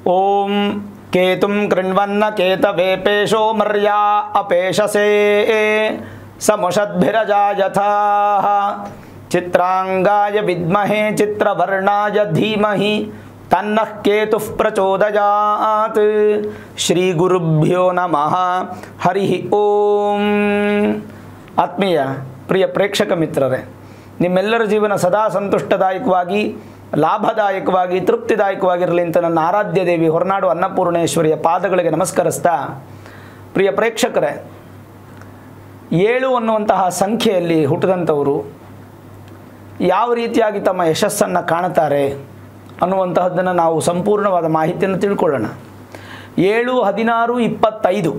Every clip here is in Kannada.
ಓಂ ಕೇತುಂ ಕೃಣ್ವನ್ನ ಕೇತವೇಪೇಶೋ ಮರ್ಯಾ ಅಪೇಶಸೇ ಸಮುಷದ್ಭಿರಜಾ ಯಥಾ ಚಿತ್ರಾಂಗಾಯ ವಿದ್ಮಹೇ ಚಿತ್ರವರ್ಣಾಯ ಧೀಮಹಿ ತನ್ನಃ ಕೇತುಃ ಪ್ರಚೋದಯಾತ್ ಶ್ರೀ ಗುರುಭ್ಯೋ ನಮಃ ಹರಿ ಓಂ ಆತ್ಮೀಯ ಪ್ರಿಯ ಪ್ರೇಕ್ಷಕ ಮಿತ್ರರೇ ನಿಮ್ಮೆಲ್ಲರ ಜೀವನ ಸದಾ ಸಂತುಷ್ಟದಾಯಕವಾಗಿ ಲಾಭದಾಯಕವಾಗಿ ತೃಪ್ತಿದಾಯಕವಾಗಿರಲಿ ಅಂತ ನನ್ನ ಆರಾಧ್ಯ ದೇವಿ ಹೊರನಾಡು ಅನ್ನಪೂರ್ಣೇಶ್ವರಿಯ ಪಾದಗಳಿಗೆ ನಮಸ್ಕರಿಸ್ತಾ ಪ್ರಿಯ ಪ್ರೇಕ್ಷಕರೇ ಏಳು ಅನ್ನುವಂತಹ ಸಂಖ್ಯೆಯಲ್ಲಿ ಹುಟ್ಟಿದಂಥವರು ಯಾವ ರೀತಿಯಾಗಿ ತಮ್ಮ ಯಶಸ್ಸನ್ನು ಕಾಣುತ್ತಾರೆ ಅನ್ನುವಂತಹದ್ದನ್ನು ನಾವು ಸಂಪೂರ್ಣವಾದ ಮಾಹಿತಿಯನ್ನು ತಿಳ್ಕೊಳ್ಳೋಣ ಏಳು ಹದಿನಾರು ಇಪ್ಪತ್ತೈದು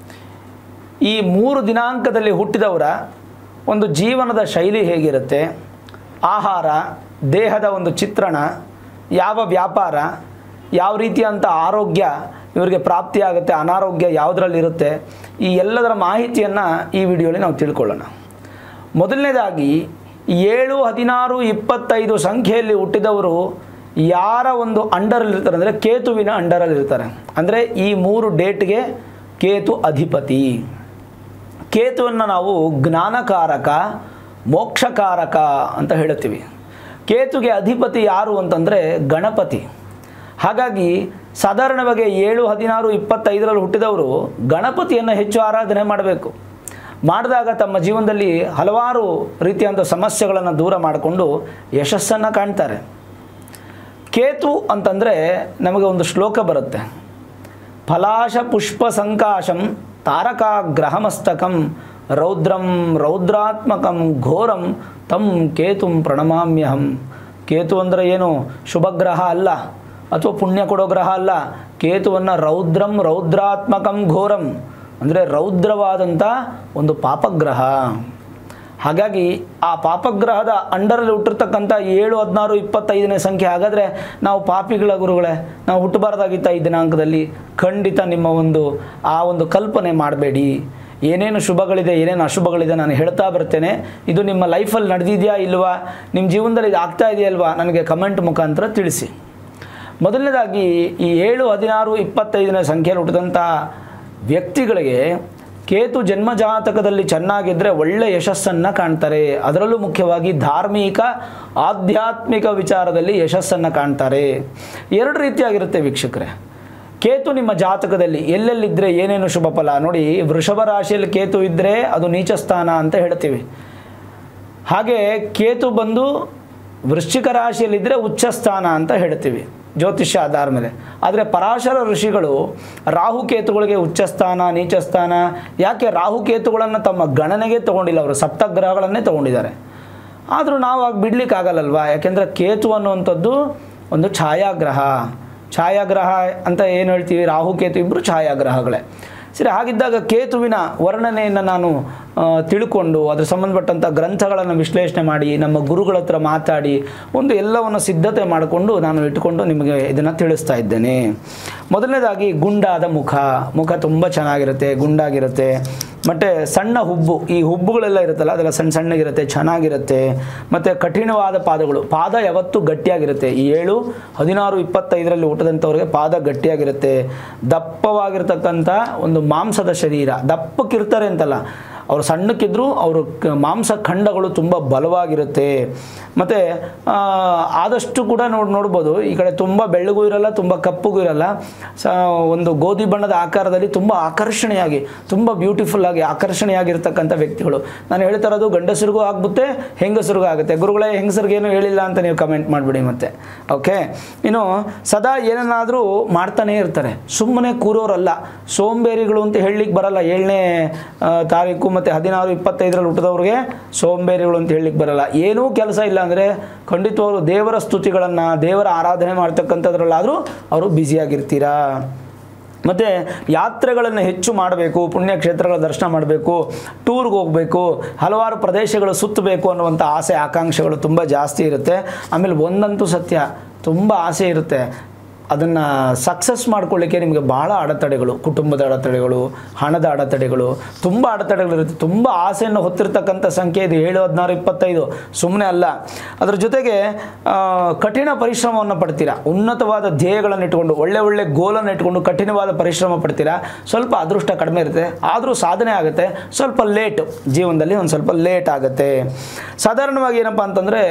ಈ ಮೂರು ದಿನಾಂಕದಲ್ಲಿ ಹುಟ್ಟಿದವರ ಒಂದು ಜೀವನದ ಶೈಲಿ ಹೇಗಿರುತ್ತೆ ಆಹಾರ ದೇಹದ ಒಂದು ಚಿತ್ರಣ ಯಾವ ವ್ಯಾಪಾರ ಯಾವ ರೀತಿಯಂಥ ಆರೋಗ್ಯ ಇವರಿಗೆ ಪ್ರಾಪ್ತಿಯಾಗುತ್ತೆ ಅನಾರೋಗ್ಯ ಯಾವುದರಲ್ಲಿರುತ್ತೆ ಈ ಎಲ್ಲದರ ಮಾಹಿತಿಯನ್ನು ಈ ವಿಡಿಯೋಲಿ ನಾವು ತಿಳ್ಕೊಳ್ಳೋಣ ಮೊದಲನೇದಾಗಿ ಏಳು ಹದಿನಾರು ಇಪ್ಪತ್ತೈದು ಸಂಖ್ಯೆಯಲ್ಲಿ ಹುಟ್ಟಿದವರು ಯಾರ ಒಂದು ಅಂಡರಲ್ಲಿರ್ತಾರೆ ಅಂದರೆ ಕೇತುವಿನ ಅಂಡರಲ್ಲಿರ್ತಾರೆ ಅಂದರೆ ಈ ಮೂರು ಡೇಟ್ಗೆ ಕೇತು ಅಧಿಪತಿ ಕೇತುವನ್ನು ನಾವು ಜ್ಞಾನಕಾರಕ ಮೋಕ್ಷಕಾರಕ ಅಂತ ಹೇಳ್ತೀವಿ ಕೇತುಗೆ ಅಧಿಪತಿ ಯಾರು ಅಂತಂದರೆ ಗಣಪತಿ ಹಾಗಾಗಿ ಸಾಧಾರಣವಾಗಿ ಏಳು ಹದಿನಾರು ಇಪ್ಪತ್ತೈದರಲ್ಲಿ ಹುಟ್ಟಿದವರು ಗಣಪತಿಯನ್ನು ಹೆಚ್ಚು ಆರಾಧನೆ ಮಾಡಬೇಕು ಮಾಡಿದಾಗ ತಮ್ಮ ಜೀವನದಲ್ಲಿ ಹಲವಾರು ರೀತಿಯಾದ ಸಮಸ್ಯೆಗಳನ್ನು ದೂರ ಮಾಡಿಕೊಂಡು ಯಶಸ್ಸನ್ನು ಕಾಣ್ತಾರೆ ಕೇತು ಅಂತಂದರೆ ನಮಗೆ ಒಂದು ಶ್ಲೋಕ ಬರುತ್ತೆ ಫಲಾಶ ಪುಷ್ಪ ಸಂಕಾಶಂ ತಾರಕಾಗ್ರಹಮಸ್ತಕಂ ರೌದ್ರಂ ರೌದ್ರಾತ್ಮಕಂ ಘೋರಂ ತಂ ಕೇತುಂ ಪ್ರಣಮಾಮ್ಯಹಂ ಕೇತು ಅಂದರೆ ಏನು ಶುಭಗ್ರಹ ಅಲ್ಲ ಅಥವಾ ಪುಣ್ಯ ಕೊಡೋ ಗ್ರಹ ಅಲ್ಲ ಕೇತುವನ್ನು ರೌದ್ರಂ ರೌದ್ರಾತ್ಮಕಂ ಘೋರಂ ಅಂದರೆ ರೌದ್ರವಾದಂಥ ಒಂದು ಪಾಪಗ್ರಹ ಹಾಗಾಗಿ ಆ ಪಾಪಗ್ರಹದ ಅಂಡರಲ್ಲಿ ಹುಟ್ಟಿರ್ತಕ್ಕಂಥ ಏಳು ಹದಿನಾರು ಇಪ್ಪತ್ತೈದನೇ ಸಂಖ್ಯೆ ಹಾಗಾದರೆ ನಾವು ಪಾಪಿಗಳ ಗುರುಗಳೇ ನಾವು ಹುಟ್ಟಬಾರ್ದಾಗಿತ್ತ ಈ ದಿನಾಂಕದಲ್ಲಿ ಖಂಡಿತ ನಿಮ್ಮ ಒಂದು ಆ ಒಂದು ಕಲ್ಪನೆ ಮಾಡಬೇಡಿ ಏನೇನು ಶುಭಗಳಿದೆ ಏನೇನು ಅಶುಭಗಳಿದೆ ನಾನು ಹೇಳ್ತಾ ಬರ್ತೇನೆ ಇದು ನಿಮ್ಮ ಲೈಫಲ್ಲಿ ನಡೆದಿದೆಯಾ ಇಲ್ವಾ ನಿಮ್ಮ ಜೀವನದಲ್ಲಿ ಇದು ಆಗ್ತಾ ಇದೆಯಲ್ವಾ ನನಗೆ ಕಮೆಂಟ್ ಮುಖಾಂತರ ತಿಳಿಸಿ ಮೊದಲನೇದಾಗಿ ಈ ಏಳು ಹದಿನಾರು ಇಪ್ಪತ್ತೈದನೇ ಸಂಖ್ಯೆಯಲ್ಲಿ ಹುಟ್ಟಿದಂಥ ವ್ಯಕ್ತಿಗಳಿಗೆ ಕೇತು ಜನ್ಮಜಾತಕದಲ್ಲಿ ಚೆನ್ನಾಗಿದ್ದರೆ ಒಳ್ಳೆ ಯಶಸ್ಸನ್ನು ಕಾಣ್ತಾರೆ ಅದರಲ್ಲೂ ಮುಖ್ಯವಾಗಿ ಧಾರ್ಮಿಕ ಆಧ್ಯಾತ್ಮಿಕ ವಿಚಾರದಲ್ಲಿ ಯಶಸ್ಸನ್ನು ಕಾಣ್ತಾರೆ ಎರಡು ರೀತಿಯಾಗಿರುತ್ತೆ ವೀಕ್ಷಕರೇ ಕೇತು ನಿಮ್ಮ ಜಾತಕದಲ್ಲಿ ಎಲ್ಲೆಲ್ಲಿದ್ದರೆ ಏನೇನು ಶುಭ ಫಲ ನೋಡಿ ವೃಷಭ ರಾಶಿಯಲ್ಲಿ ಕೇತು ಇದ್ದರೆ ಅದು ನೀಚ ಸ್ಥಾನ ಅಂತ ಹೇಳ್ತೀವಿ ಹಾಗೆ ಕೇತು ಬಂದು ವೃಶ್ಚಿಕ ರಾಶಿಯಲ್ಲಿದ್ದರೆ ಉಚ್ಚ ಸ್ಥಾನ ಅಂತ ಹೇಳ್ತೀವಿ ಜ್ಯೋತಿಷ್ಯ ಆಧಾರ ಮೇಲೆ ಆದರೆ ಪರಾಶರ ಋಷಿಗಳು ರಾಹುಕೇತುಗಳಿಗೆ ಉಚ್ಚಸ್ಥಾನ ನೀಚಸ್ಥಾನ ಯಾಕೆ ರಾಹುಕೇತುಗಳನ್ನು ತಮ್ಮ ಗಣನೆಗೆ ತೊಗೊಂಡಿಲ್ಲ ಅವರು ಸಪ್ತಗ್ರಹಗಳನ್ನೇ ತೊಗೊಂಡಿದ್ದಾರೆ ಆದರೂ ನಾವು ಆಗ ಬಿಡ್ಲಿಕ್ಕಾಗಲ್ಲಲ್ವಾ ಯಾಕೆಂದರೆ ಕೇತು ಅನ್ನುವಂಥದ್ದು ಒಂದು ಛಾಯಾಗ್ರಹ ಛಾಯಾಗ್ರಹ ಅಂತ ಏನು ಹೇಳ್ತೀವಿ ರಾಹುಕೇತು ಇಬ್ಬರು ಛಾಯಾಗ್ರಹಗಳೇ ಸರಿ ಹಾಗಿದ್ದಾಗ ಕೇತುವಿನ ವರ್ಣನೆಯನ್ನು ನಾನು ಆ, ತಿಳ್ಕೊಂಡು ಅದ್ರ ಸಂಬಂಧಪಟ್ಟಂಥ ಗ್ರಂಥಗಳನ್ನು ವಿಶ್ಲೇಷಣೆ ಮಾಡಿ ನಮ್ಮ ಗುರುಗಳ ಹತ್ರ ಮಾತಾಡಿ ಒಂದು ಎಲ್ಲವನ್ನು ಸಿದ್ಧತೆ ಮಾಡಿಕೊಂಡು ನಾನು ಇಟ್ಕೊಂಡು ನಿಮಗೆ ಇದನ್ನು ತಿಳಿಸ್ತಾ ಇದ್ದೇನೆ ಮೊದಲನೇದಾಗಿ ಗುಂಡಾದ ಮುಖ ಮುಖ ತುಂಬ ಚೆನ್ನಾಗಿರುತ್ತೆ ಗುಂಡಾಗಿರುತ್ತೆ ಮತ್ತು ಸಣ್ಣ ಹುಬ್ಬು ಈ ಹುಬ್ಬುಗಳೆಲ್ಲ ಇರುತ್ತಲ್ಲ ಅದೆಲ್ಲ ಸಣ್ಣ ಸಣ್ಣಗಿರುತ್ತೆ ಚೆನ್ನಾಗಿರುತ್ತೆ ಮತ್ತು ಕಠಿಣವಾದ ಪಾದಗಳು ಪಾದ ಯಾವತ್ತೂ ಗಟ್ಟಿಯಾಗಿರುತ್ತೆ ಈ ಏಳು ಹದಿನಾರು ಇಪ್ಪತ್ತೈದರಲ್ಲಿ ಹುಟ್ಟಿದಂಥವ್ರಿಗೆ ಪಾದ ಗಟ್ಟಿಯಾಗಿರುತ್ತೆ ದಪ್ಪವಾಗಿರ್ತಕ್ಕಂಥ ಒಂದು ಮಾಂಸದ ಶರೀರ ದಪ್ಪಕ್ಕಿರ್ತಾರೆ ಅಂತಲ್ಲ ಅವರು ಸಣ್ಣಕ್ಕಿದ್ರೂ ಅವರು ಕ- ಮಾಂಸ ಖಂಡಗಳು ತುಂಬ ಬಲವಾಗಿರುತ್ತೆ ಮತ್ತು ಆದಷ್ಟು ಕೂಡ ನೋಡಿ ನೋಡ್ಬೋದು ಈ ಕಡೆ ತುಂಬ ಬೆಳ್ಳಗೂ ಇರಲ್ಲ ತುಂಬ ಕಪ್ಪಗೂ ಇರಲ್ಲ ಸ ಒಂದು ಗೋಧಿ ಬಣ್ಣದ ಆಕಾರದಲ್ಲಿ ತುಂಬ ಆಕರ್ಷಣೆಯಾಗಿ ತುಂಬ ಬ್ಯೂಟಿಫುಲ್ ಆಗಿ ಆಕರ್ಷಣೆಯಾಗಿರ್ತಕ್ಕಂಥ ವ್ಯಕ್ತಿಗಳು ನಾನು ಹೇಳ್ತಾ ಇರೋದು ಗಂಡಸರಿಗೂ ಆಗ್ಬಿಡುತ್ತೆ ಹೆಂಗಸರಿಗೂ ಆಗುತ್ತೆ ಗುರುಗಳೇ ಹೆಂಗಸರಿಗೇನು ಹೇಳಿಲ್ಲ ಅಂತ ನೀವು ಕಮೆಂಟ್ ಮಾಡಿಬಿಡಿ ಮತ್ತೆ ಓಕೆ ಇನ್ನು ಸದಾ ಏನನ್ನಾದರೂ ಮಾಡ್ತಾನೇ ಇರ್ತಾರೆ ಸುಮ್ಮನೆ ಕೂರೋರಲ್ಲ ಸೋಂಬೇರಿಗಳು ಅಂತ ಹೇಳಲಿಕ್ಕೆ ಬರಲ್ಲ ಏಳನೇ ತಾರೀಕು ಮತ್ತು ಹದಿನಾರು ಇಪ್ಪತ್ತೈದರಲ್ಲಿ ಹುಟ್ಟಿದವ್ರಿಗೆ ಸೋಂಬೇರಿಗಳು ಅಂತ ಹೇಳಲಿಕ್ಕೆ ಬರಲ್ಲ ಏನೂ ಕೆಲಸ ಇಲ್ಲ ಅಂದರೆ ಖಂಡಿತವಾಗ್ಲೂ ದೇವರ ಸ್ತುತಿಗಳನ್ನು ದೇವರ ಆರಾಧನೆ ಮಾಡ್ತಕ್ಕಂಥದ್ರಲ್ಲಾದರೂ ಅವರು ಬ್ಯುಸಿಯಾಗಿರ್ತೀರಾ ಮತ್ತು ಯಾತ್ರೆಗಳನ್ನು ಹೆಚ್ಚು ಮಾಡಬೇಕು ಪುಣ್ಯಕ್ಷೇತ್ರಗಳ ದರ್ಶನ ಮಾಡಬೇಕು ಟೂರ್ಗೆ ಹೋಗಬೇಕು ಹಲವಾರು ಪ್ರದೇಶಗಳು ಸುತ್ತಬೇಕು ಅನ್ನುವಂಥ ಆಸೆ ಆಕಾಂಕ್ಷೆಗಳು ತುಂಬ ಜಾಸ್ತಿ ಇರುತ್ತೆ ಆಮೇಲೆ ಒಂದಂತೂ ಸತ್ಯ ತುಂಬ ಆಸೆ ಇರುತ್ತೆ ಅದನ್ನು ಸಕ್ಸಸ್ ಮಾಡ್ಕೊಳ್ಳಿಕ್ಕೆ ನಿಮಗೆ ಬಹಳ ಅಡೆತಡೆಗಳು ಕುಟುಂಬದ ಅಡೆತಡೆಗಳು ಹಣದ ಅಡೆತಡೆಗಳು ತುಂಬ ಅಡೆತಡೆಗಳಿರುತ್ತೆ ತುಂಬ ಆಸೆಯನ್ನು ಹೊತ್ತಿರ್ತಕ್ಕಂಥ ಸಂಖ್ಯೆ ಇದು ಏಳು ಹದಿನಾರು ಇಪ್ಪತ್ತೈದು ಸುಮ್ಮನೆ ಅಲ್ಲ ಅದ್ರ ಜೊತೆಗೆ ಆ, ಕಠಿಣ ಪರಿಶ್ರಮವನ್ನು ಪಡ್ತೀರಾ ಉನ್ನತವಾದ ಧ್ಯೇಯಗಳನ್ನು ಇಟ್ಕೊಂಡು ಒಳ್ಳೆ ಒಳ್ಳೆ ಗೋಲನ್ನು ಇಟ್ಕೊಂಡು ಕಠಿಣವಾದ ಪರಿಶ್ರಮ ಪಡ್ತೀರಾ ಸ್ವಲ್ಪ ಅದೃಷ್ಟ ಕಡಿಮೆ ಇರುತ್ತೆ ಆದರೂ ಸಾಧನೆ ಆಗುತ್ತೆ ಸ್ವಲ್ಪ ಲೇಟ್ ಜೀವನದಲ್ಲಿ ಒಂದು ಸ್ವಲ್ಪ ಲೇಟ್ ಆಗುತ್ತೆ ಸಾಧಾರಣವಾಗಿ ಏನಪ್ಪ ಅಂತಂದರೆ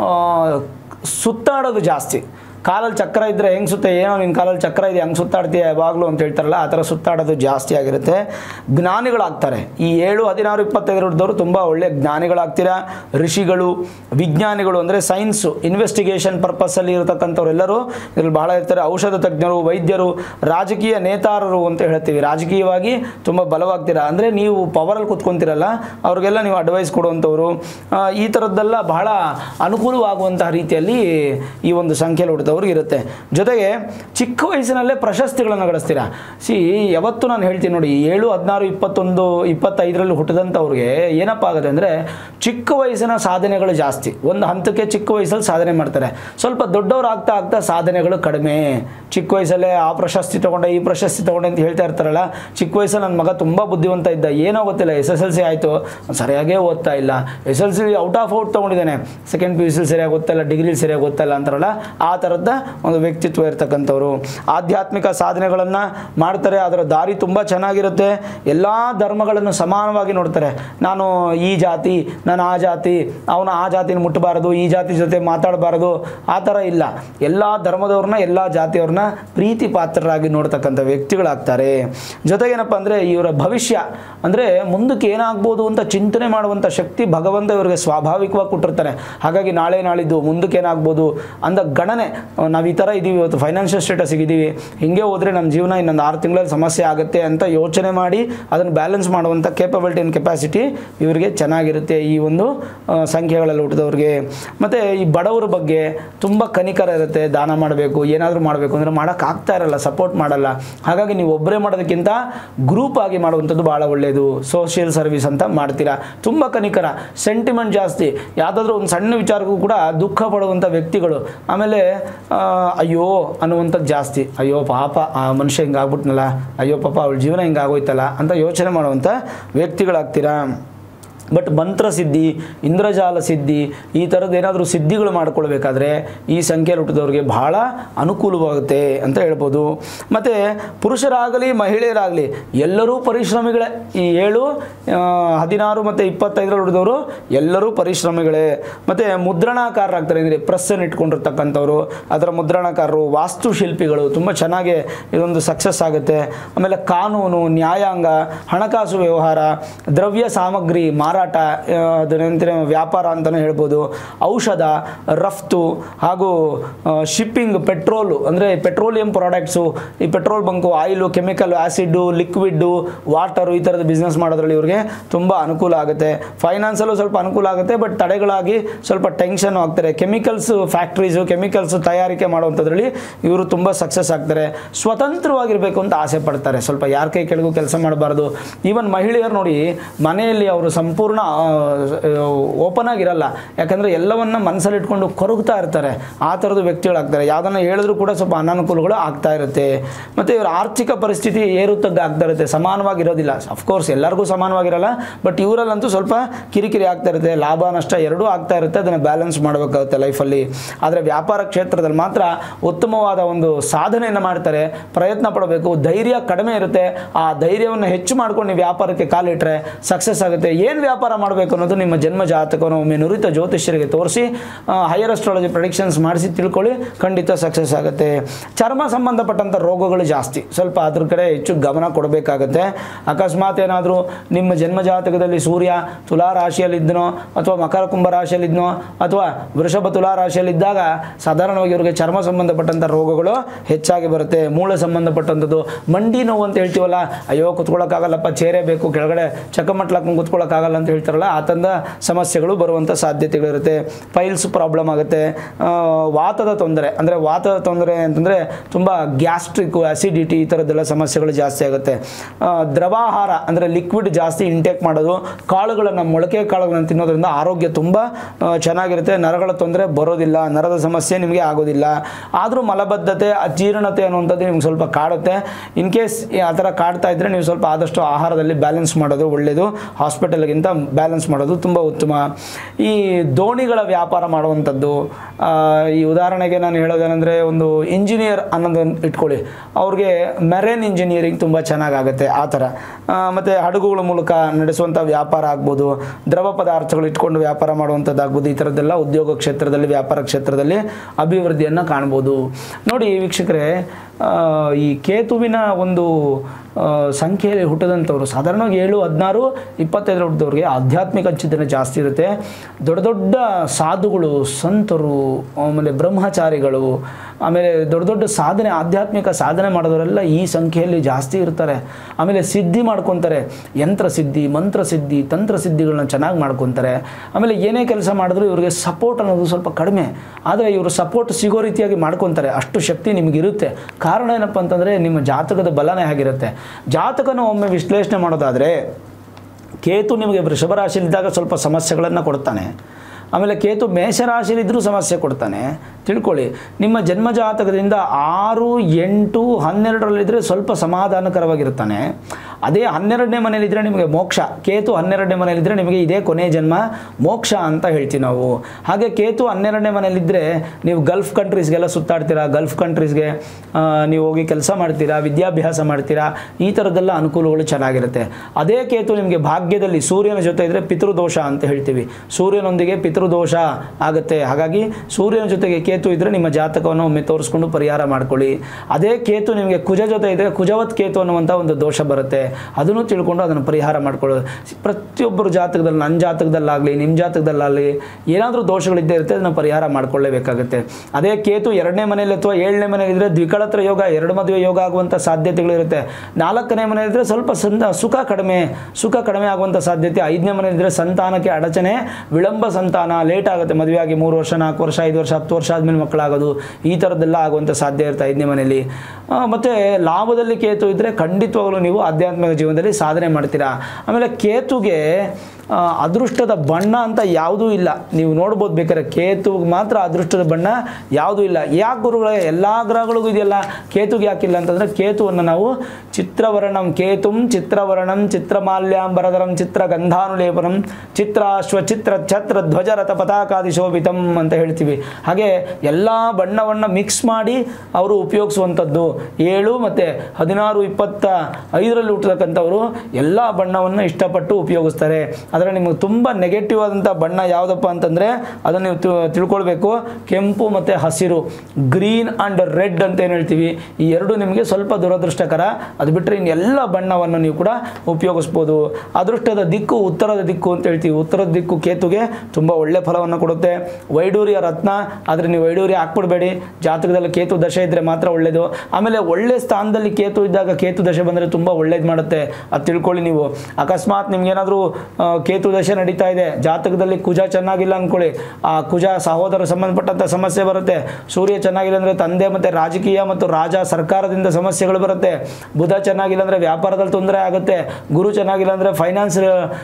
ಸುತ್ತಾಡೋದು ಜಾಸ್ತಿ ಕಾಲಲ್ಲಿ ಚಕ್ರ ಇದ್ದರೆ ಹೆಂಗೆ ಸುತ್ತ ಏನೋ ನಿನ್ನ ಕಾಲಲ್ಲಿ ಚಕ್ರ ಇದೆ ಹೆಂಗೆ ಸುತ್ತಾಡ್ತೀಯ ಯಾವಾಗಲೂ ಅಂತ ಹೇಳ್ತಾರಲ್ಲ ಆ ಥರ ಸುತ್ತಾಡೋದು ಜಾಸ್ತಿ ಆಗಿರುತ್ತೆ ಜ್ಞಾನಿಗಳಾಗ್ತಾರೆ ಈ ಏಳು ಹದಿನಾರು ಇಪ್ಪತ್ತೈದರದವರು ತುಂಬ ಒಳ್ಳೆಯ ಜ್ಞಾನಿಗಳಾಗ್ತೀರಾ ಋಷಿಗಳು ವಿಜ್ಞಾನಿಗಳು ಅಂದರೆ ಸೈನ್ಸು ಇನ್ವೆಸ್ಟಿಗೇಷನ್ ಪರ್ಪಸ್ಸಲ್ಲಿ ಇರತಕ್ಕಂಥವ್ರೆಲ್ಲರೂ ಇದ್ರಲ್ಲಿ ಬಹಳ ಇರ್ತಾರೆ ಔಷಧ ತಜ್ಞರು ವೈದ್ಯರು ರಾಜಕೀಯ ನೇತಾರರು ಅಂತ ಹೇಳ್ತೀವಿ ರಾಜಕೀಯವಾಗಿ ತುಂಬ ಬಲವಾಗ್ತೀರಾ ಅಂದರೆ ನೀವು ಪವರಲ್ಲಿ ಕೂತ್ಕೊಂತೀರಲ್ಲ ಅವ್ರಿಗೆಲ್ಲ ನೀವು ಅಡ್ವೈಸ್ ಕೊಡುವಂಥವ್ರು ಆ, ಈ ಥರದ್ದೆಲ್ಲ ಬಹಳ ಅನುಕೂಲವಾಗುವಂತಹ ರೀತಿಯಲ್ಲಿ ಈ ಒಂದು ಸಂಖ್ಯೆಯಲ್ಲಿ ಹುಟ್ಟಿದವ್ರಿಗೆ ಇರುತ್ತೆ ಜೊತೆಗೆ ಚಿಕ್ಕ ವಯಸ್ಸಿನಲ್ಲೇ ಪ್ರಶಸ್ತಿಗಳನ್ನು ಗಳಿಸ್ತೀರಾ ಸಿ ಯಾವತ್ತು ನಾನು ಹೇಳ್ತೀನಿ ನೋಡಿ ಏಳು ಹದಿನಾರು ಇಪ್ಪತ್ತೊಂದು ಇಪ್ಪತ್ತೈದರಲ್ಲಿ ಹುಟ್ಟಿದಂಥವ್ರಿಗೆ ಏನಪ್ಪ ಆಗುತ್ತೆ ಅಂದರೆ ಚಿಕ್ಕ ವಯಸ್ಸಿನ ಸಾಧನೆಗಳು ಜಾಸ್ತಿ ಒಂದು ಹಂತಕ್ಕೆ ಚಿಕ್ಕ ವಯಸ್ಸಲ್ಲಿ ಸಾಧನೆ ಮಾಡ್ತಾರೆ ಸ್ವಲ್ಪ ದೊಡ್ಡವ್ರು ಆಗ್ತಾ ಆಗ್ತಾ ಸಾಧನೆಗಳು ಕಡಿಮೆ ಚಿಕ್ಕ ವಯಸ್ಸಲ್ಲೇ ಆ ಪ್ರಶಸ್ತಿ ತೊಗೊಂಡೆ ಈ ಪ್ರಶಸ್ತಿ ತೊಗೊಂಡೆ ಅಂತ ಹೇಳ್ತಾ ಇರ್ತಾರಲ್ಲ ಚಿಕ್ಕ ವಯಸ್ಸಲ್ಲಿ ನನ್ನ ಮಗ ತುಂಬ ಬುದ್ಧಿವಂತ ಇದ್ದ ಏನೋ ಗೊತ್ತಿಲ್ಲ ಎಸ್ ಎಸ್ ಎಲ್ ಸಿ ಆಯಿತು ಸರಿಯಾಗೇ ಓದ್ತಾ ಇಲ್ಲ S L C out of out ತೊಗೊಂಡಿದ್ದಾನೆ ಸೆಕೆಂಡ್ ಪಿ ಯು ಸಿ ಸರಿಯಾಗಿ ಗೊತ್ತಿಲ್ಲ ಡಿಗ್ರಿ ಸರಿಯಾಗಿ ಗೊತ್ತಿಲ್ಲ ಅಂತಾರಲ್ಲ ಆ ಥರದ ಒಂದು ವ್ಯಕ್ತಿತ್ವ ಇರ್ತಕ್ಕಂಥವ್ರು ಆಧ್ಯಾತ್ಮಿಕ ಸಾಧನೆಗಳನ್ನು ಮಾಡ್ತಾರೆ ಅದರ ದಾರಿ ತುಂಬ ಚೆನ್ನಾಗಿರುತ್ತೆ ಎಲ್ಲ ಧರ್ಮಗಳನ್ನು ಸಮಾನವಾಗಿ ನೋಡ್ತಾರೆ ನಾನು ಈ ಜಾತಿ ನಾನು ಆ ಜಾತಿ ಅವನು ಆ ಜಾತಿನ ಮುಟ್ಟಬಾರದು ಈ ಜಾತಿ ಜೊತೆ ಮಾತಾಡಬಾರದು ಆ ಥರ ಇಲ್ಲ ಎಲ್ಲ ಧರ್ಮದವ್ರನ್ನ ಎಲ್ಲ ಜಾತಿಯವ್ರನ್ನ ಪ್ರೀತಿ ಪಾತ್ರರಾಗಿ ನೋಡ್ತಕ್ಕಂಥ ವ್ಯಕ್ತಿಗಳಾಗ್ತಾರೆ ಜೊತೆಗೇನಪ್ಪ ಅಂದರೆ ಇವರ ಭವಿಷ್ಯ ಅಂದರೆ ಮುಂದಕ್ಕೆ ಏನಾಗ್ಬೋದು ಅಂತ ಚಿಂತನೆ ಮಾಡುವಂಥ ಶಕ್ತಿ ಭಗವಂತ ಇವರಿಗೆ ಸ್ವಾಭಾವಿಕವಾಗಿ ಕೊಟ್ಟಿರ್ತಾನೆ ಹಾಗಾಗಿ ನಾಳೆ ನಾಳಿದ್ದು ಮುಂದಕ್ಕೆ ಏನಾಗ್ಬೋದು ಅಂದ ಗಣನೆ ನಾವು ಈ ಥರ ಇದ್ದೀವಿ ಇವತ್ತು ಫೈನಾನ್ಷಿಯಲ್ ಸ್ಟೇಟಸ್ಗೆ ಇದ್ದೀವಿ ಹಿಂಗೆ ಹೋದರೆ ನಮ್ಮ ಜೀವನ ಇನ್ನೊಂದು ಆರು ತಿಂಗಳಲ್ಲಿ ಸಮಸ್ಯೆ ಆಗುತ್ತೆ ಅಂತ ಯೋಚನೆ ಮಾಡಿ ಅದನ್ನು ಬ್ಯಾಲೆನ್ಸ್ ಮಾಡುವಂಥ ಕೇಪಬಿಲಿಟಿ ಆ್ಯಂಡ್ ಕೆಪಾಸಿಟಿ ಇವರಿಗೆ ಚೆನ್ನಾಗಿರುತ್ತೆ ಈ ಒಂದು ಆ, ಸಂಖ್ಯೆಗಳಲ್ಲಿ ಹುಟ್ಟಿದವ್ರಿಗೆ ಮತ್ತು ಈ ಬಡವರ ಬಗ್ಗೆ ತುಂಬ ಕನಿಕರ ಇರುತ್ತೆ ದಾನ ಮಾಡಬೇಕು ಏನಾದರೂ ಮಾಡಬೇಕು ಅಂದರೆ ಮಾಡೋಕ್ಕಾಗ್ತಾ ಇರಲ್ಲ ಸಪೋರ್ಟ್ ಮಾಡಲ್ಲ ಹಾಗಾಗಿ ನೀವು ಒಬ್ಬರೇ ಮಾಡೋದಕ್ಕಿಂತ ಗ್ರೂಪ್ ಆಗಿ ಮಾಡುವಂಥದ್ದು ಭಾಳ ಒಳ್ಳೆಯದು ಸೋಷಿಯಲ್ ಸರ್ವಿಸ್ ಅಂತ ಮಾಡ್ತೀರಾ ತುಂಬ ಕನಿಕರ ಸೆಂಟಿಮೆಂಟ್ ಜಾಸ್ತಿ ಯಾವುದಾದ್ರೂ ಒಂದು ಸಣ್ಣ ವಿಚಾರಕ್ಕೂ ಕೂಡ ದುಃಖ ಪಡುವಂಥ ವ್ಯಕ್ತಿಗಳು ಆಮೇಲೆ ಆ, ಅಯ್ಯೋ ಅನ್ನುವಂಥದ್ದು ಜಾಸ್ತಿ ಅಯ್ಯೋ ಪಾಪ ಆ ಮನುಷ್ಯ ಹಿಂಗಾಗ್ಬಿಟ್ನಲ್ಲ ಅಯ್ಯೋ ಪಾಪ ಅವಳ ಜೀವನ ಹಿಂಗಾಗೋಯ್ತಲ್ಲ ಅಂತ ಯೋಚನೆ ಮಾಡುವಂಥ ವ್ಯಕ್ತಿಗಳಾಗ್ತೀರಾ ಬಟ್ ಮಂತ್ರ ಸಿದ್ಧಿ ಇಂದ್ರಜಾಲ ಸಿದ್ಧಿ ಈ ಥರದ್ದು ಏನಾದರೂ ಸಿದ್ಧಿಗಳು ಮಾಡ್ಕೊಳ್ಬೇಕಾದ್ರೆ ಈ ಸಂಖ್ಯೆಯಲ್ಲಿ ಹುಟ್ಟಿದವ್ರಿಗೆ ಬಹಳ ಅನುಕೂಲವಾಗುತ್ತೆ ಅಂತ ಹೇಳ್ಬೋದು ಮತ್ತು ಪುರುಷರಾಗಲಿ ಮಹಿಳೆಯರಾಗಲಿ ಎಲ್ಲರೂ ಪರಿಶ್ರಮಿಗಳೇ ಈ ಏಳು ಆ, ಹದಿನಾರು ಮತ್ತು ಇಪ್ಪತ್ತೈದರಲ್ಲಿ ಹುಟ್ಟಿದವರು ಎಲ್ಲರೂ ಪರಿಶ್ರಮಿಗಳೇ ಮತ್ತು ಮುದ್ರಣಾಕಾರರಾಗ್ತಾರೆ ಅಂದರೆ ಪ್ರೆಸ್ಸನ್ನು ಇಟ್ಕೊಂಡಿರ್ತಕ್ಕಂಥವ್ರು ಅದರ ಮುದ್ರಣಾಕಾರರು ವಾಸ್ತುಶಿಲ್ಪಿಗಳು ತುಂಬ ಚೆನ್ನಾಗಿ ಇದೊಂದು ಸಕ್ಸಸ್ ಆಗುತ್ತೆ ಆಮೇಲೆ ಕಾನೂನು ನ್ಯಾಯಾಂಗ ಹಣಕಾಸು ವ್ಯವಹಾರ ದ್ರವ್ಯ ಸಾಮಗ್ರಿ ಮಾರಾಟ ಆ, ಅದನ್ನಂತರ ವ್ಯಾಪಾರ ಅಂತಲೇ ಹೇಳ್ಬೋದು ಔಷಧ ರಫ್ತು ಹಾಗೂ ಶಿಪ್ಪಿಂಗ್ ಪೆಟ್ರೋಲು ಅಂದರೆ ಪೆಟ್ರೋಲಿಯಂ ಪ್ರಾಡಕ್ಟ್ಸು ಈ petrol bunk oil chemical acid liquid water ಈ ಥರದ ಬಿಸ್ನೆಸ್ ಮಾಡೋದ್ರಲ್ಲಿ ಇವ್ರಿಗೆ ತುಂಬ ಅನುಕೂಲ ಆಗುತ್ತೆ ಫೈನಾನ್ಸಲ್ಲೂ ಸ್ವಲ್ಪ ಅನುಕೂಲ ಆಗುತ್ತೆ ಬಟ್ ತಡೆಗಳಾಗಿ ಸ್ವಲ್ಪ ಟೆನ್ಷನ್ ಆಗ್ತಾರೆ ಕೆಮಿಕಲ್ಸ್ ಫ್ಯಾಕ್ಟ್ರೀಸು ಕೆಮಿಕಲ್ಸ್ ತಯಾರಿಕೆ ಮಾಡುವಂಥದ್ರಲ್ಲಿ ಇವರು ತುಂಬ ಸಕ್ಸಸ್ ಆಗ್ತಾರೆ ಸ್ವತಂತ್ರವಾಗಿರಬೇಕು ಅಂತ ಆಸೆ ಪಡ್ತಾರೆ ಸ್ವಲ್ಪ ಯಾರ ಕೈ ಕೆಳಗೂ ಕೆಲಸ ಮಾಡಬಾರ್ದು ಈವನ್ ಮಹಿಳೆಯರು ನೋಡಿ ಮನೆಯಲ್ಲಿ ಅವರು ಸಂಪೂರ್ಣ ಓಪನ್ ಆಗಿರಲ್ಲ ಯಾಕಂದರೆ ಎಲ್ಲವನ್ನ ಮನಸ್ಸಲ್ಲಿ ಇಟ್ಕೊಂಡು ಕೊರಗ್ತಾ ಇರ್ತಾರೆ ಆ ಥರದ ವ್ಯಕ್ತಿಗಳಾಗ್ತಾರೆ ಯಾವುದನ್ನು ಹೇಳಿದ್ರು ಕೂಡ ಸ್ವಲ್ಪ ಅನಾನುಕೂಲಗಳು ಆಗ್ತಾ ಇರುತ್ತೆ ಮತ್ತು ಇವರ ಆರ್ಥಿಕ ಪರಿಸ್ಥಿತಿ ಏರುತ್ತಗ್ಗ ಆಗ್ತಾ ಇರುತ್ತೆ ಸಮಾನವಾಗಿರೋದಿಲ್ಲ ಅಫ್ಕೋರ್ಸ್ ಎಲ್ಲರಿಗೂ ಸಮಾನವಾಗಿರಲ್ಲ ಬಟ್ ಇವರಲ್ಲಂತೂ ಸ್ವಲ್ಪ ಕಿರಿಕಿರಿ ಆಗ್ತಾ ಇರುತ್ತೆ ಲಾಭ ನಷ್ಟ ಎರಡೂ ಆಗ್ತಾ ಇರುತ್ತೆ ಅದನ್ನು ಬ್ಯಾಲೆನ್ಸ್ ಮಾಡಬೇಕಾಗುತ್ತೆ ಲೈಫಲ್ಲಿ ಆದರೆ ವ್ಯಾಪಾರ ಕ್ಷೇತ್ರದಲ್ಲಿ ಮಾತ್ರ ಉತ್ತಮವಾದ ಒಂದು ಸಾಧನೆಯನ್ನು ಮಾಡ್ತಾರೆ ಪ್ರಯತ್ನ ಪಡಬೇಕು ಧೈರ್ಯ ಕಡಿಮೆ ಇರುತ್ತೆ ಆ ಧೈರ್ಯವನ್ನು ಹೆಚ್ಚು ಮಾಡ್ಕೊಂಡು ನೀವು ವ್ಯಾಪಾರಕ್ಕೆ ಕಾಲಿಟ್ಟರೆ ಸಕ್ಸಸ್ ಆಗುತ್ತೆ ಏನು ವ್ಯಾಪಾರ ಮಾಡಬೇಕು ಅನ್ನೋದು ನಿಮ್ಮ ಜನ್ಮ ಜಾತಕವನ್ನು ಒಮ್ಮೆ ನುರಿತ ಜ್ಯೋತಿಷ್ಯರಿಗೆ ತೋರಿಸಿ ಹೈಯರ್ ಅಸ್ಟ್ರಾಲಜಿ ಪ್ರೆಡಿಕ್ಷನ್ಸ್ ಮಾಡಿಸಿ ತಿಳ್ಕೊಳ್ಳಿ ಖಂಡಿತ ಸಕ್ಸಸ್ ಆಗುತ್ತೆ ಚರ್ಮ ಸಂಬಂಧಪಟ್ಟಂಥ ರೋಗಗಳು ಜಾಸ್ತಿ ಸ್ವಲ್ಪ ಅದ್ರ ಕಡೆ ಹೆಚ್ಚು ಗಮನ ಕೊಡಬೇಕಾಗತ್ತೆ ಅಕಸ್ಮಾತ್ ಏನಾದರೂ ನಿಮ್ಮ ಜನ್ಮ ಜಾತಕದಲ್ಲಿ ಸೂರ್ಯ ತುಲಾ ರಾಶಿಯಲ್ಲಿದ್ದನೋ ಅಥವಾ ಮಕರ ಕುಂಭ ರಾಶಿಯಲ್ಲಿದ್ದನೋ ಅಥವಾ ವೃಷಭ ತುಲಾ ರಾಶಿಯಲ್ಲಿದ್ದಾಗ ಸಾಧಾರಣವಾಗಿ ಇವರಿಗೆ ಚರ್ಮ ಸಂಬಂಧಪಟ್ಟಂಥ ರೋಗಗಳು ಹೆಚ್ಚಾಗಿ ಬರುತ್ತೆ ಮೂಳೆ ಸಂಬಂಧಪಟ್ಟಂಥದ್ದು ಮಂಡಿ ನೋವು ಅಂತ ಹೇಳ್ತೀವಲ್ಲ ಅಯ್ಯೋ ಕುತ್ಕೊಳ್ಳೋಕ್ಕಾಗಲ್ಲಪ್ಪ ಚೇರೇ ಬೇಕು ಕೆಳಗಡೆ ಚಕ್ಕಮಟ್ಲಾಕೊಂಡು ಕುತ್ಕೊಳ್ಳೋಕ್ಕಾಗಲ್ಲ ಅಂತ ಅಂತ ಹೇಳ್ತಾರಲ್ಲ ಆ ತಂದ ಸಮಸ್ಯೆಗಳು ಬರುವಂಥ ಸಾಧ್ಯತೆಗಳಿರುತ್ತೆ ಫೈಲ್ಸ್ ಪ್ರಾಬ್ಲಮ್ ಆಗುತ್ತೆ ಆ, ವಾತದ ತೊಂದರೆ ಅಂದರೆ ವಾತದ ತೊಂದರೆ ಅಂತಂದರೆ ತುಂಬ ಗ್ಯಾಸ್ಟ್ರಿಕ್ ಅಸಿಡಿಟಿ ಈ ಥರದ್ದೆಲ್ಲ ಸಮಸ್ಯೆಗಳು ಜಾಸ್ತಿ ಆಗುತ್ತೆ ಆ, ದ್ರವಾಹಾರ ಅಂದರೆ ಲಿಕ್ವಿಡ್ ಜಾಸ್ತಿ ಇಂಟೇಕ್ ಮಾಡೋದು ಕಾಳುಗಳನ್ನು ಮೊಳಕೆ ಕಾಳುಗಳನ್ನು ತಿನ್ನೋದ್ರಿಂದ ಆರೋಗ್ಯ ತುಂಬ ಆ, ಚೆನ್ನಾಗಿರುತ್ತೆ ನರಗಳ ತೊಂದರೆ ಬರೋದಿಲ್ಲ ನರದ ಸಮಸ್ಯೆ ನಿಮಗೆ ಆಗೋದಿಲ್ಲ ಆದರೂ ಮಲಬದ್ಧತೆ ಅಜೀರ್ಣತೆ ಅನ್ನುವಂಥದ್ದು ನಿಮ್ಗೆ ಸ್ವಲ್ಪ ಕಾಡುತ್ತೆ ಇನ್ ಕೇಸ್ ಆ ಥರ ಕಾಡ್ತಾ ಇದ್ದರೆ ನೀವು ಸ್ವಲ್ಪ ಆದಷ್ಟು ಆಹಾರದಲ್ಲಿ ಬ್ಯಾಲೆನ್ಸ್ ಮಾಡೋದು ಒಳ್ಳೆಯದು ಹಾಸ್ಪಿಟಲ್ಗಿಂತ ಬ್ಯಾಲೆನ್ಸ್ ಮಾಡೋದು ತುಂಬ ಉತ್ತಮ ಈ ದೋಣಿಗಳ ವ್ಯಾಪಾರ ಮಾಡುವಂಥದ್ದು ಆ, ಈ ಉದಾಹರಣೆಗೆ ನಾನು ಹೇಳೋದೇನೆಂದರೆ ಒಂದು ಇಂಜಿನಿಯರ್ ಅನ್ನೋದನ್ನು ಇಟ್ಕೊಳ್ಳಿ ಅವ್ರಿಗೆ ಮೆರೇನ್ ಇಂಜಿನಿಯರಿಂಗ್ ತುಂಬ ಚೆನ್ನಾಗಾಗುತ್ತೆ ಆ ಥರ ಮತ್ತು ಹಡಗುಗಳ ಮೂಲಕ ನಡೆಸುವಂಥ ವ್ಯಾಪಾರ ಆಗ್ಬೋದು ದ್ರವ ಪದಾರ್ಥಗಳು ಇಟ್ಕೊಂಡು ವ್ಯಾಪಾರ ಮಾಡುವಂಥದ್ದಾಗ್ಬೋದು ಈ ಥರದ್ದೆಲ್ಲ ಉದ್ಯೋಗ ಕ್ಷೇತ್ರದಲ್ಲಿ ವ್ಯಾಪಾರ ಕ್ಷೇತ್ರದಲ್ಲಿ ಅಭಿವೃದ್ಧಿಯನ್ನು ಕಾಣ್ಬೋದು ನೋಡಿ ವೀಕ್ಷಕರೇ ಆ, ಈ ಕೇತುವಿನ ಒಂದು ಆ, ಸಂಖ್ಯೆಯಲ್ಲಿ ಹುಟ್ಟಿದಂಥವ್ರು ಸಾಧಾರಣವಾಗಿ ಏಳು ಹದಿನಾರು ಇಪ್ಪತ್ತೈದರ ಹುಟ್ಟಿದವ್ರಿಗೆ ಆಧ್ಯಾತ್ಮಿಕ ಚಿಂತನೆ ಜಾಸ್ತಿ ಇರುತ್ತೆ ದೊಡ್ಡ ದೊಡ್ಡ ಸಾಧುಗಳು ಸಂತರು ಆಮೇಲೆ ಬ್ರಹ್ಮಚಾರಿಗಳು ಆಮೇಲೆ ದೊಡ್ಡ ದೊಡ್ಡ ಸಾಧನೆ ಆಧ್ಯಾತ್ಮಿಕ ಸಾಧನೆ ಮಾಡೋದವರೆಲ್ಲ ಈ ಸಂಖ್ಯೆಯಲ್ಲಿ ಜಾಸ್ತಿ ಇರ್ತಾರೆ ಆಮೇಲೆ ಸಿದ್ಧಿ ಮಾಡ್ಕೊತಾರೆ ಯಂತ್ರ ಸಿದ್ಧಿ ಮಂತ್ರ ಸಿದ್ಧಿ ತಂತ್ರ ಸಿದ್ಧಿಗಳನ್ನ ಚೆನ್ನಾಗಿ ಮಾಡ್ಕೊತಾರೆ ಆಮೇಲೆ ಏನೇ ಕೆಲಸ ಮಾಡಿದ್ರು ಇವ್ರಿಗೆ ಸಪೋರ್ಟ್ ಅನ್ನೋದು ಸ್ವಲ್ಪ ಕಡಿಮೆ ಆದರೆ ಇವರು ಸಪೋರ್ಟ್ ಸಿಗೋ ರೀತಿಯಾಗಿ ಮಾಡ್ಕೊತಾರೆ ಅಷ್ಟು ಶಕ್ತಿ ನಿಮಗಿರುತ್ತೆ ಕಾರಣ ಏನಪ್ಪ ಅಂತಂದರೆ ನಿಮ್ಮ ಜಾತಕದ ಬಲನೇ ಆಗಿರುತ್ತೆ ಜಾತಕನ ಒಮ್ಮೆ ವಿಶ್ಲೇಷಣೆ ಮಾಡೋದಾದರೆ ಕೇತು ನಿಮಗೆ ವೃಷಭ ರಾಶಿಯಲ್ಲಿದ್ದಾಗ ಸ್ವಲ್ಪ ಸಮಸ್ಯೆಗಳನ್ನು ಕೊಡ್ತಾನೆ ಆಮೇಲೆ ಕೇತು ಮೇಷರಾಶಿಯಲ್ಲಿದ್ದರೂ ಸಮಸ್ಯೆ ಕೊಡ್ತಾನೆ ತಿಳ್ಕೊಳ್ಳಿ ನಿಮ್ಮ ಜನ್ಮ ಜಾತಕದಿಂದ ಆರು ಎಂಟು ಹನ್ನೆರಡರಲ್ಲಿದ್ದರೆ ಸ್ವಲ್ಪ ಸಮಾಧಾನಕರವಾಗಿರ್ತಾನೆ ಅದೇ ಹನ್ನೆರಡನೇ ಮನೇಲಿದ್ದರೆ ನಿಮಗೆ ಮೋಕ್ಷ ಕೇತು ಹನ್ನೆರಡನೇ ಮನೇಲಿದ್ದರೆ ನಿಮಗೆ ಇದೇ ಕೊನೆ ಜನ್ಮ ಮೋಕ್ಷ ಅಂತ ಹೇಳ್ತೀವಿ ನಾವು ಹಾಗೆ ಕೇತು ಹನ್ನೆರಡನೇ ಮನೇಲಿದ್ದರೆ ನೀವು ಗಲ್ಫ್ ಕಂಟ್ರೀಸ್ಗೆಲ್ಲ ಸುತ್ತಾಡ್ತೀರಾ ಗಲ್ಫ್ ಕಂಟ್ರೀಸ್ಗೆ ಆ, ನೀವು ಹೋಗಿ ಕೆಲಸ ಮಾಡ್ತೀರಾ ವಿದ್ಯಾಭ್ಯಾಸ ಮಾಡ್ತೀರಾ ಈ ಥರದ್ದೆಲ್ಲ ಅನುಕೂಲಗಳು ಚೆನ್ನಾಗಿರುತ್ತೆ ಅದೇ ಕೇತು ನಿಮಗೆ ಭಾಗ್ಯದಲ್ಲಿ ಸೂರ್ಯನ ಜೊತೆ ಇದ್ದರೆ ಪಿತೃದೋಷ ಅಂತ ಹೇಳ್ತೀವಿ ಸೂರ್ಯನೊಂದಿಗೆ ಪಿತೃದೋಷ ಆಗುತ್ತೆ ಹಾಗಾಗಿ ಸೂರ್ಯನ ಜೊತೆಗೆ ಕೇತು ಇದ್ದರೆ ನಿಮ್ಮ ಜಾತಕವನ್ನು ಒಮ್ಮೆ ತೋರಿಸ್ಕೊಂಡು ಪರಿಹಾರ ಮಾಡ್ಕೊಳ್ಳಿ ಅದೇ ಕೇತು ನಿಮಗೆ ಕುಜ ಜೊತೆ ಇದ್ದರೆ ಕುಜವತ್ ಕೇತು ಅನ್ನುವಂಥ ಒಂದು ದೋಷ ಬರುತ್ತೆ ಅದನ್ನು ತಿಳ್ಕೊಂಡು ಅದನ್ನು ಪರಿಹಾರ ಮಾಡ್ಕೊಳ್ಳೋದು ಪ್ರತಿಯೊಬ್ಬರು ಜಾತಕದಲ್ಲಿ ನನ್ನ ಜಾತಕದಲ್ಲಾಗಲಿ ನಿಮ್ಮ ಜಾತಕದಲ್ಲಾಗಲಿ ಏನಾದರೂ ದೋಷಗಳಿದ್ದೇ ಇರುತ್ತೆ ಅದನ್ನು ಪರಿಹಾರ ಮಾಡ್ಕೊಳ್ಳೇಬೇಕಾಗುತ್ತೆ ಅದೇ ಕೇತು ಎರಡನೇ ಮನೆಯಲ್ಲಿ ಅಥವಾ ಏಳನೇ ಮನೆಯಲ್ಲಿ ಇದ್ದರೆ ದ್ವಿಕಳತ್ರ ಯೋಗ ಎರಡು ಮದುವೆ ಯೋಗ ಆಗುವಂಥ ಸಾಧ್ಯತೆಗಳಿರುತ್ತೆ ನಾಲ್ಕನೇ ಮನೆಯಲ್ಲಿದ್ದರೆ ಸ್ವಲ್ಪ ಸಂತ ಸುಖ ಕಡಿಮೆ ಸುಖ ಕಡಿಮೆ ಆಗುವಂಥ ಸಾಧ್ಯತೆ ಐದನೇ ಮನೆಯಲ್ಲಿದ್ದರೆ ಸಂತಾನಕ್ಕೆ ಅಡಚಣೆ ವಿಳಂಬ ಸಂತಾನ ಲೇಟ್ ಆಗುತ್ತೆ ಮದುವೆ ಆಗಿ ಮೂರು ವರ್ಷ ನಾಲ್ಕು ವರ್ಷ ಐದು ವರ್ಷ ಹತ್ತು ವರ್ಷ ಆದಮೇಲೆ ಮಕ್ಕಳಾಗೋದು ಈ ಥರದ್ದೆಲ್ಲ ಆಗುವಂಥ ಸಾಧ್ಯ ಇರುತ್ತೆ ಐದನೇ ಮನೆಯಲ್ಲಿ ಆ, ಮತ್ತು ಲಾಭದಲ್ಲಿ ಕೇತು ಇದ್ದರೆ ಖಂಡಿತವಾಗಲೂ ನೀವು ಆಧ್ಯಾತ್ಮಿಕ ಜೀವನದಲ್ಲಿ ಸಾಧನೆ ಮಾಡ್ತೀರಾ ಆಮೇಲೆ ಕೇತುಗೆ ಆ, ಅದೃಷ್ಟದ ಬಣ್ಣ ಅಂತ ಯಾವುದೂ ಇಲ್ಲ ನೀವು ನೋಡ್ಬೋದು ಬೇಕಾದ್ರೆ ಕೇತುಗೆ ಮಾತ್ರ ಅದೃಷ್ಟದ ಬಣ್ಣ ಯಾವುದೂ ಇಲ್ಲ ಯಾಕೆ ಗುರುಗಳೇ ಎಲ್ಲ ಗ್ರಹಗಳಿಗೂ ಇದೆಯಲ್ಲ ಕೇತುಗೆ ಯಾಕಿಲ್ಲ ಅಂತಂದರೆ ಕೇತುವನ್ನು ನಾವು ಚಿತ್ರವರ್ಣಂ ಕೇತುಂ ಚಿತ್ರವರ್ಣಂ ಚಿತ್ರಮಾಲ್ಯಾಂಬರಧರಂ ಚಿತ್ರ ಗಂಧಾನುಲೇಪನಂ ಚಿತ್ರಾಶ್ವ ಚಿತ್ರ ಛತ್ರ ಧ್ವಜರಥ ಪತಾಕಾದಿ ಶೋಭಿತಂ ಅಂತ ಹೇಳ್ತೀವಿ ಹಾಗೆ ಎಲ್ಲ ಬಣ್ಣವನ್ನು ಮಿಕ್ಸ್ ಮಾಡಿ ಅವರು ಉಪಯೋಗಿಸುವಂಥದ್ದು ಏಳು ಮತ್ತು ಹದಿನಾರು ಇಪ್ಪತ್ತ ಐದರಲ್ಲಿ ಹುಟ್ಟತಕ್ಕಂಥವರು ಎಲ್ಲ ಬಣ್ಣವನ್ನು ಇಷ್ಟಪಟ್ಟು ಉಪಯೋಗಿಸ್ತಾರೆ ಆದರೆ ನಿಮಗೆ ತುಂಬ ನೆಗೆಟಿವ್ ಆದಂಥ ಬಣ್ಣ ಯಾವುದಪ್ಪ ಅಂತಂದರೆ ಅದನ್ನು ನೀವು ತಿ- ತಿಳ್ಕೊಳ್ಬೇಕು ಕೆಂಪು ಮತ್ತು ಹಸಿರು ಗ್ರೀನ್ ಆ್ಯಂಡ್ ರೆಡ್ ಅಂತ ಏನು ಹೇಳ್ತೀವಿ ಈ ಎರಡು ನಿಮಗೆ ಸ್ವಲ್ಪ ದುರದೃಷ್ಟಕರ ಅದು ಬಿಟ್ಟರೆ ಇನ್ನೆಲ್ಲ ಬಣ್ಣವನ್ನು ನೀವು ಕೂಡ ಉಪಯೋಗಿಸ್ಬೋದು ಅದೃಷ್ಟದ ದಿಕ್ಕು ಉತ್ತರದ ದಿಕ್ಕು ಅಂತ ಹೇಳ್ತೀವಿ ಉತ್ತರದ ದಿಕ್ಕು ಕೇತುಗೆ ತುಂಬ ಒಳ್ಳೆ ಫಲವನ್ನು ಕೊಡುತ್ತೆ ವೈಡೂರ್ಯ ರತ್ನ ಆದರೆ ನೀವು ವೈಡೂರ್ಯ ಹಾಕ್ಬಿಡ್ಬೇಡಿ ಜಾತಕದಲ್ಲಿ ಕೇತು ದಶೆ ಇದ್ದರೆ ಮಾತ್ರ ಒಳ್ಳೆಯದು ಆಮೇಲೆ ಒಳ್ಳೆ ಸ್ಥಾನದಲ್ಲಿ ಕೇತು ಇದ್ದಾಗ ಕೇತು ದಶೆ ಬಂದರೆ ತುಂಬ ಒಳ್ಳೇದು ಮಾಡುತ್ತೆ ಅದು ತಿಳ್ಕೊಳ್ಳಿ ನೀವು ಅಕಸ್ಮಾತ್ ನಿಮ್ಗೇನಾದರೂ ಕೇತು ದಶೆ ನಡೀತಾ ಇದೆ ಜಾತಕದಲ್ಲಿ ಕುಜ ಚೆನ್ನಾಗಿಲ್ಲ ಅಂದ್ಕೊಳ್ಳಿ ಆ ಕುಜ ಸಹೋದರ ಸಂಬಂಧಪಟ್ಟಂಥ ಸಮಸ್ಯೆ ಬರುತ್ತೆ ಸೂರ್ಯ ಚೆನ್ನಾಗಿಲ್ಲ ಅಂದರೆ ತಂದೆ ಮತ್ತು ರಾಜಕೀಯ ಮತ್ತು ರಾಜ ಸರ್ಕಾರದಿಂದ ಸಮಸ್ಯೆಗಳು ಬರುತ್ತೆ ಬುಧ ಚೆನ್ನಾಗಿಲ್ಲ ಅಂದರೆ ವ್ಯಾಪಾರದಲ್ಲಿ ತೊಂದರೆ ಆಗುತ್ತೆ ಗುರು ಚೆನ್ನಾಗಿಲ್ಲ ಅಂದರೆ ಫೈನಾನ್ಸ್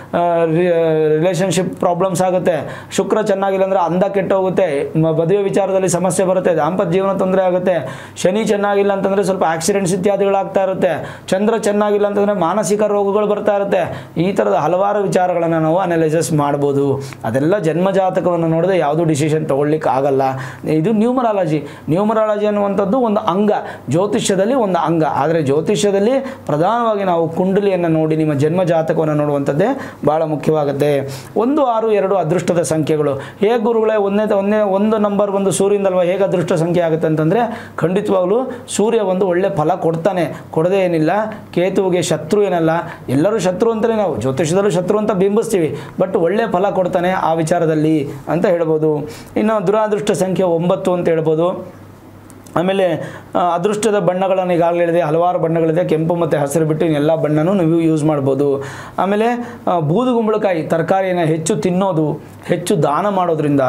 ರಿಲೇಷನ್ಶಿಪ್ ಪ್ರಾಬ್ಲಮ್ಸ್ ಆಗುತ್ತೆ ಶುಕ್ರ ಚೆನ್ನಾಗಿಲ್ಲ ಅಂದರೆ ಅಂದ ಕೆಟ್ಟು ಹೋಗುತ್ತೆ ಮ- ಮದುವೆ ವಿಚಾರದಲ್ಲಿ ಸಮಸ್ಯೆ ಬರುತ್ತೆ ದಾಂಪತ್ಯ ಜೀವನ ತೊಂದರೆ ಆಗುತ್ತೆ ಶನಿ ಚೆನ್ನಾಗಿಲ್ಲ ಅಂತಂದರೆ ಸ್ವಲ್ಪ ಆಕ್ಸಿಡೆಂಟ್ಸ್ ಇತ್ಯಾದಿಗಳಾಗ್ತಾ ಇರುತ್ತೆ ಚಂದ್ರ ಚೆನ್ನಾಗಿಲ್ಲ ಅಂತಂದರೆ ಮಾನಸಿಕ ರೋಗಗಳು ಬರ್ತಾ ಇರುತ್ತೆ ಈ ಥರದ ಹಲವಾರು ವಿಚಾರಗಳನ್ನು ನಾವು ಅನಲೈಸಸ್ ಮಾಡ್ಬೋದು ಅದೆಲ್ಲ ಜನ್ಮ ಜಾತಕವನ್ನು ನೋಡದೆ ಯಾವುದೂ ಡಿಸಿಷನ್ ತೊಗೊಳ್ಲಿಕ್ಕೆ ಆಗಲ್ಲ ಇದು ನ್ಯೂಮರಾಲಜಿ ನ್ಯೂಮರಾಲಜಿ ಅನ್ನುವಂಥದ್ದು ಒಂದು ಅಂಗ ಜ್ಯೋತಿಷ್ಯದಲ್ಲಿ ಒಂದು ಅಂಗ ಆದರೆ ಜ್ಯೋತಿಷ್ಯದಲ್ಲಿ ಪ್ರಧಾನವಾಗಿ ನಾವು ಕುಂಡಲಿಯನ್ನು ನೋಡಿ ನಿಮ್ಮ ಜನ್ಮ ಜಾತಕವನ್ನು ನೋಡುವಂಥದ್ದೇ ಭಾಳ ಮುಖ್ಯವಾಗುತ್ತೆ ಒಂದು ಆರು ಎರಡು ಅದೃಷ್ಟದ ಸಂಖ್ಯೆಗಳು ಹೇಗೆ ಗುರುಗಳೇ ಒಂದನೇ ಒಂದನೇ ಒಂದು ನಂಬರ್ ಒಂದು ಸೂರ್ಯನಲ್ವ ಹೇಗೆ ಅದೃಷ್ಟ ಸಂಖ್ಯೆ ಆಗುತ್ತೆ ಅಂತಂದರೆ ಖಂಡಿತವಾಗ್ಲೂ ಸೂರ್ಯ ಒಂದು ಒಳ್ಳೆ ಫಲ ಕೊಡ್ತಾನೆ ಕೊಡದೇ ಏನಿಲ್ಲ ಕೇತುವಿಗೆ ಶತ್ರು ಏನಲ್ಲ ಎಲ್ಲರೂ ಶತ್ರು ಅಂತಲೇ ನಾವು ಜ್ಯೋತಿಷದಲ್ಲೂ ಶತ್ರು ಅಂತ ಬಿಂಬಿಸ್ತೀವಿ ಬಟ್ ಒಳ್ಳೆ ಫಲ ಕೊಡ್ತಾನೆ ಆ ವಿಚಾರದಲ್ಲಿ ಅಂತ ಹೇಳ್ಬೋದು ಇನ್ನು ದುರಾದೃಷ್ಟ ಸಂಖ್ಯೆ ಒಂಬತ್ತು ಅಂತ ಹೇಳ್ಬೋದು ಆಮೇಲೆ ಆ, ಅದೃಷ್ಟದ ಬಣ್ಣಗಳನ್ನು ಈಗಾಗಲೇ ಹೇಳಿದೆ ಹಲವಾರು ಬಣ್ಣಗಳಿದೆ ಕೆಂಪು ಮತ್ತು ಹಸಿರು ಬಿಟ್ಟು ಎಲ್ಲ ಬಣ್ಣನೂ ನೀವು ಯೂಸ್ ಮಾಡ್ಬೋದು ಆಮೇಲೆ ಆ, ಬೂದುಗುಂಬಳಕಾಯಿ ತರಕಾರಿಯನ್ನು ಹೆಚ್ಚು ತಿನ್ನೋದು ಹೆಚ್ಚು ದಾನ ಮಾಡೋದ್ರಿಂದ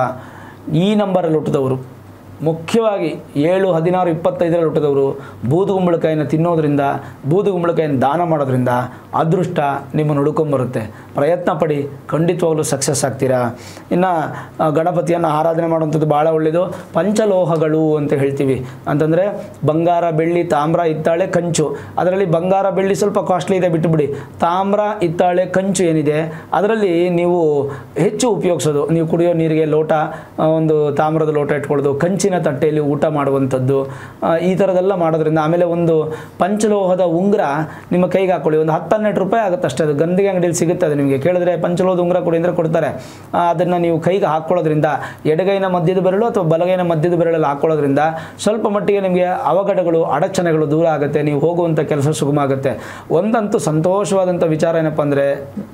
ಈ ನಂಬರಲ್ಲಿ ಹುಟ್ಟಿದವರು ಮುಖ್ಯವಾಗಿ ಏಳು ಹದಿನಾರು ಇಪ್ಪತ್ತೈದರಲ್ಲಿ ಹುಟ್ಟಿದವರು ಬೂದುಗುಂಬಳಕಾಯಿನ ತಿನ್ನೋದ್ರಿಂದ ಬೂದುಗುಂಬಳಕಾಯಿನ ದಾನ ಮಾಡೋದ್ರಿಂದ ಅದೃಷ್ಟ ನಿಮ್ಮನ್ನು ಹುಡ್ಕೊಂಬರುತ್ತೆ ಪ್ರಯತ್ನ ಪಡಿ ಖಂಡಿತವಾಗ್ಲೂ ಸಕ್ಸಸ್ ಆಗ್ತೀರಾ ಇನ್ನು ಆ, ಗಣಪತಿಯನ್ನು ಆರಾಧನೆ ಮಾಡುವಂಥದ್ದು ಭಾಳ ಒಳ್ಳೆಯದು ಪಂಚಲೋಹಗಳು ಅಂತ ಹೇಳ್ತೀವಿ ಅಂತಂದರೆ ಬಂಗಾರ ಬೆಳ್ಳಿ ತಾಮ್ರ ಹಿತ್ತಾಳೆ ಕಂಚು ಅದರಲ್ಲಿ ಬಂಗಾರ ಬೆಳ್ಳಿ ಸ್ವಲ್ಪ ಕಾಸ್ಟ್ಲಿ ಇದೆ ಬಿಟ್ಟುಬಿಡಿ ತಾಮ್ರ ಹಿತ್ತಾಳೆ ಕಂಚು ಏನಿದೆ ಅದರಲ್ಲಿ ನೀವು ಹೆಚ್ಚು ಉಪಯೋಗಿಸೋದು ನೀವು ಕುಡಿಯೋ ನೀರಿಗೆ ಲೋಟ ಆ, ಒಂದು ತಾಮ್ರದ ಲೋಟ ಇಟ್ಕೊಳ್ಳೋದು ಕಂಚಿನ ತಟ್ಟೆಯಲ್ಲಿ ಊಟ ಮಾಡುವಂಥದ್ದು ಆ, ಈ ಥರದೆಲ್ಲ ಮಾಡೋದ್ರಿಂದ ಆಮೇಲೆ ಒಂದು ಪಂಚಲೋಹದ ಉಂಗುರ ನಿಮ್ಮ ಕೈಗೆ ಹಾಕೊಳ್ಳಿ ಒಂದು ಹತ್ತು ಹನ್ನೆರಡು ರೂಪಾಯಿ ಆಗುತ್ತೆ ಅಷ್ಟೇ ಅದು ಗಂದಿಗೆ ಅಂಗಡಿಯಲ್ಲಿ ಸಿಗುತ್ತೆ ಅದು ನಿಮಗೆ ಕೇಳಿದ್ರೆ ಪಂಚಲೋಹದ ಉಂಗುರ ಕೊಡಿ ಅಂದರೆ ಕೊಡ್ತಾರೆ ಆ, ಅದನ್ನು ನೀವು ಕೈಗೆ ಹಾಕ್ಕೊಳ್ಳೋದ್ರಿಂದ ಎಡಗೈನ ಮಧ್ಯದ ಬೆರಳು ಅಥವಾ ಬಲಗೈನ ಮಧ್ಯದ ಬೆರಳಲ್ಲಿ ಹಾಕ್ಕೊಳ್ಳೋದ್ರಿಂದ ಸ್ವಲ್ಪ ಮಟ್ಟಿಗೆ ನಿಮಗೆ ಅವಘಡಗಳು ಅಡಚಣೆಗಳು ದೂರ ಆಗುತ್ತೆ ನೀವು ಹೋಗುವಂಥ ಕೆಲಸ ಸುಗಮ ಆಗುತ್ತೆ ಒಂದಂತೂ ಸಂತೋಷವಾದಂಥ ವಿಚಾರ ಏನಪ್ಪ ಅಂದರೆ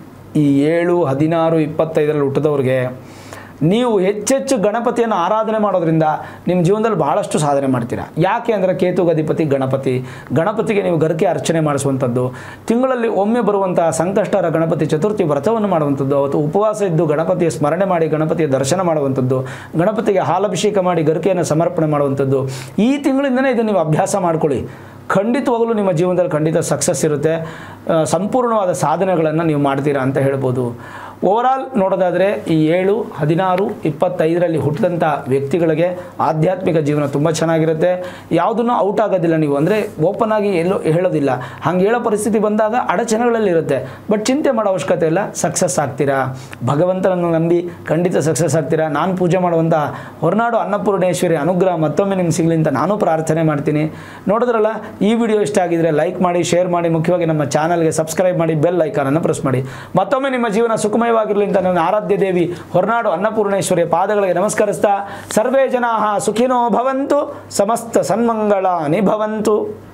ಈ ಏಳು ಹದಿನಾರು ಇಪ್ಪತ್ತೈದರಲ್ಲಿ ಹುಟ್ಟಿದವ್ರಿಗೆ ನೀವು ಹೆಚ್ಚೆಚ್ಚು ಗಣಪತಿಯನ್ನು ಆರಾಧನೆ ಮಾಡೋದ್ರಿಂದ ನಿಮ್ಮ ಜೀವನದಲ್ಲಿ ಬಹಳಷ್ಟು ಸಾಧನೆ ಮಾಡ್ತೀರಾ ಯಾಕೆ ಅಂದರೆ ಕೇತುಗಧಿಪತಿ ಗಣಪತಿ ಗಣಪತಿಗೆ ನೀವು ಗರ್ಕೆ ಅರ್ಚನೆ ಮಾಡಿಸುವಂಥದ್ದು ತಿಂಗಳಲ್ಲಿ ಒಮ್ಮೆ ಬರುವಂತಹ ಸಂಕಷ್ಟರ ಗಣಪತಿ ಚತುರ್ಥಿ ವ್ರತವನ್ನು ಮಾಡುವಂಥದ್ದು ಅವತ್ತು ಉಪವಾಸ ಇದ್ದು ಗಣಪತಿಯ ಸ್ಮರಣೆ ಮಾಡಿ ಗಣಪತಿಯ ದರ್ಶನ ಮಾಡುವಂಥದ್ದು ಗಣಪತಿಗೆ ಹಾಲಭಿಷೇಕ ಮಾಡಿ ಗರ್ಕೆಯನ್ನು ಸಮರ್ಪಣೆ ಮಾಡುವಂಥದ್ದು ಈ ತಿಂಗಳಿಂದನೇ ಇದನ್ನು ನೀವು ಅಭ್ಯಾಸ ಮಾಡ್ಕೊಳ್ಳಿ ಖಂಡಿತವಾಗಲೂ ನಿಮ್ಮ ಜೀವನದಲ್ಲಿ ಖಂಡಿತ ಸಕ್ಸಸ್ ಇರುತ್ತೆ ಆ, ಸಂಪೂರ್ಣವಾದ ಸಾಧನೆಗಳನ್ನು ನೀವು ಮಾಡ್ತೀರಾ ಅಂತ ಹೇಳ್ಬೋದು ಓವರಾಲ್ ನೋಡೋದಾದರೆ ಈ ಏಳು ಹದಿನಾರು ಇಪ್ಪತ್ತೈದರಲ್ಲಿ ಹುಟ್ಟಿದಂಥ ವ್ಯಕ್ತಿಗಳಿಗೆ ಆಧ್ಯಾತ್ಮಿಕ ಜೀವನ ತುಂಬ ಚೆನ್ನಾಗಿರುತ್ತೆ ಯಾವುದನ್ನು ಔಟ್ ಆಗೋದಿಲ್ಲ ನೀವು ಅಂದರೆ ಓಪನ್ ಆಗಿ ಎಲ್ಲೋ ಹೇಳೋದಿಲ್ಲ ಹಂಗೆ ಹೇಳೋ ಪರಿಸ್ಥಿತಿ ಬಂದಾಗ ಅಡಚಣೆಗಳಲ್ಲಿ ಇರುತ್ತೆ ಬಟ್ ಚಿಂತೆ ಮಾಡೋ ಅವಶ್ಯಕತೆ ಇಲ್ಲ ಸಕ್ಸಸ್ ಆಗ್ತೀರಾ ಭಗವಂತನನ್ನು ನಂಬಿ ಖಂಡಿತ ಸಕ್ಸಸ್ ಆಗ್ತೀರಾ ನಾನು ಪೂಜೆ ಮಾಡುವಂಥ ಹೊರನಾಡು ಅನ್ನಪೂರ್ಣೇಶ್ವರಿ ಅನುಗ್ರಹ ಮತ್ತೊಮ್ಮೆ ನಿಮ್ಗೆ ಸಿಗಲಿ ಅಂತ ನಾನು ಪ್ರಾರ್ಥನೆ ಮಾಡ್ತೀನಿ ನೋಡಿದ್ರಲ್ಲ ಈ ವಿಡಿಯೋ ಇಷ್ಟ ಆಗಿದ್ರೆ ಲೈಕ್ ಮಾಡಿ ಶೇರ್ ಮಾಡಿ ಮುಖ್ಯವಾಗಿ ನಮ್ಮ ಚಾನಲ್ಗೆ ಸಬ್ಸ್ಕ್ರೈಬ್ ಮಾಡಿ ಬೆಲ್ ಐಕಾನನ್ನು ಪ್ರೆಸ್ ಮಾಡಿ ಮತ್ತೊಮ್ಮೆ ನಿಮ್ಮ ಜೀವನ ಸುಖಮಯವಾಗಿರಲಿ ಅಂತ ನನ್ನ ಆರಾಧ್ಯ ದೇವಿ ಹೊರನಾಡು ಅನ್ನಪೂರ್ಣೇಶ್ವರಿಯ ಪಾದಗಳಿಗೆ ನಮಸ್ಕರಿಸ್ತಾ ಸರ್ವೇ ಜನಾ ಸುಖಿನೋ ಭವಂತು ಸಮಸ್ತ ಸನ್ಮಂಗಳಾನಿ ಭವಂತು